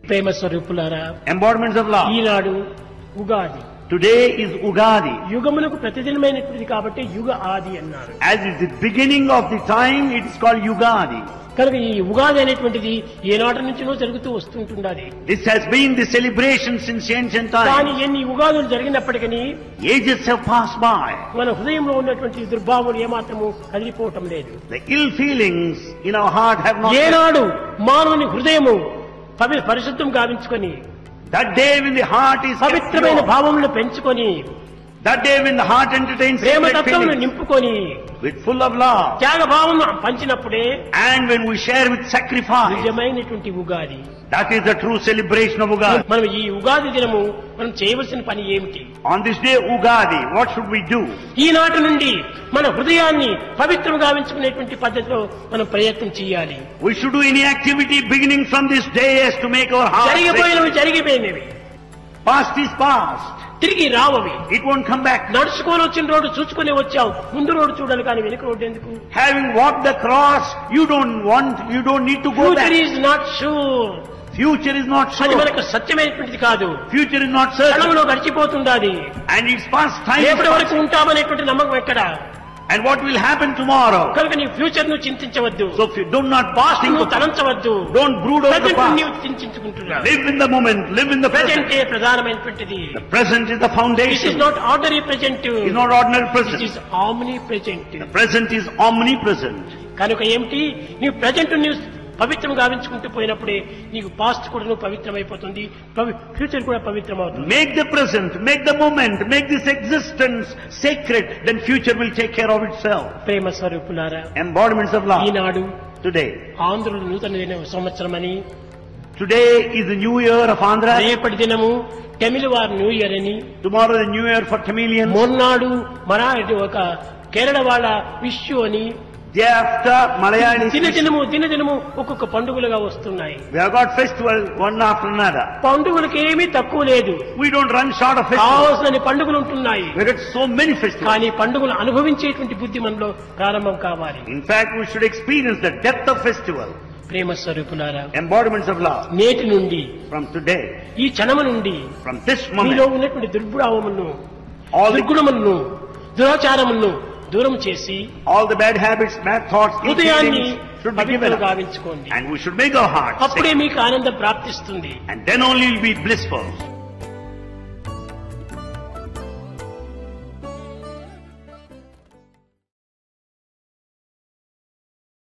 ప్రేమ స్వరూపులారా embodiments of love. Eenadu Ugadi Today is Ugadi. యుగములకు ప్రతిదినమైనటువంటిది కాబట్టి యుగ ఆది అన్నారు As is the beginning of the time, it is called Ugadi. కనుక ఈ ఉగాది అనేటువంటిది ఏనాటి నుంచినో జరుగుతూ వస్తుంటున్నది This has been the celebration since ancient కానీ times. ఎన్ని ఉగాదులు జరిగినప్పటికీ Ages have passed by. మన హృదయంలో ఉన్నటువంటి దుర్భావములు ఏమాత్రము కదిలిపోవటం లేదు The ill feelings in our heart have not. ఏనాడు మానవుని హృదయము పవి పరిశుద్ధం గావించుకొని That day when the heart is kept పవిత్రమైన pure, భావములను పెంచుకొని that day when the heart entertains Prema sacred తత్వమును feelings నింపుకొని with full of love, త్యాగ భావమును పంచినప్పుడే and when we share with sacrifice, నిజమైనటువంటి Ugadi that is the true celebration of Ugadi. మనం ఈ ఉగాది దినము మనం చేయవలసిన పని ఏమిటి On this day Ugadi, what should we do? ఈనాటి నుండి మన హృదయాన్ని పవిత్రం గావించుకునేటువంటి పద్ధతిలో మనం ప్రయత్నం చేయాలి We should do any activity beginning from this day as to make our heart sacred. జరిగిపోయినవి జరిగిపోయినవి Past is past. తిరిగి రావవి It won't come back. నడుచుకొని వచ్చిన రోడ్డు చూసుకుని వచ్చావు ముందు రోడ్డు చూడాలి కానీ వెనుక రోడ్డు ఎందుకు Having walked the cross, you don't want, you don't need to go future back. Is not sure Future is not అది sure. మనకు సత్యమైనటువంటిది కాదు Future is not certain. క్షణంలో గడిచిపోతుండాలి And it's past time. is రేపటి వరకు past. ఉంటామనేటువంటి నమ్మకం ఎక్కడ And what will happen tomorrow? కనుక నీ ఫ్యూచర్ ను చింతించవద్దు So if you do not past think నువ్వు of తలంచవద్దు don't brood over the present past. నీవు చింతించుకుంటున్నావు Live in the moment, live in the present. ప్రజెంటే ప్రధానమైనటువంటిది The present is the this foundation. Is not ordinary present It's not ordinary this present. Is omnipresent The present is omnipresent. కనుక ఏమిటి నీవు present నీవు పవిత్రం గావించుకుంటూ పోయినప్పుడే నీకు past కూడా నువ్వు పవిత్రమైపోతుంది future కూడా పవిత్రమవుతుంది Make the present, make the moment, make this existence sacred, then future will take care of itself. ప్రేమ స్వరూపులారా Embodiments of love. Eenadu Today. ఆంధ్రులు నూతన సంవత్సరం అని Today is the new year of Andhra. రేపటి దినము తమిళ వారి న్యూ ఇయర్ అని Tomorrow the new year for Tamilians. మొన్నాడు మరాఠీ ఒక కేరళ వాళ్ళ విషు అని Day after Malayalis. దినదినము దినదినము ఒక్కొక్క పండుగలుగా వస్తున్నాయి We have got festival one after another. పండుగలకు ఏమీ తక్కువ లేదు We don't run short of festivals. కావాల్సిన పండుగలు ఉంటున్నాయి We got so many festivals. కానీ పండుగలు అనుభవించేటువంటి బుద్ధి మనలో ప్రారంభం కావాలి In fact, we should experience the depth of festival. ప్రేమ స్వరూపులారా Embodiments of love. నేటి నుండి From today, ఈ క్షణము నుండి from this మీలో moment, ఉన్నటువంటి దుర్భావములను all the, దుర్గుణములను దురాచారములను దూరం చేసి all the bad habits, bad thoughts, ill హృదయాన్ని feelings should be given పవిత్రం up. గావించుకోండి And we should make our hearts అప్పుడే sacred. మీకు ఆనందం ప్రాప్తిస్తుంది And then only will be blissful.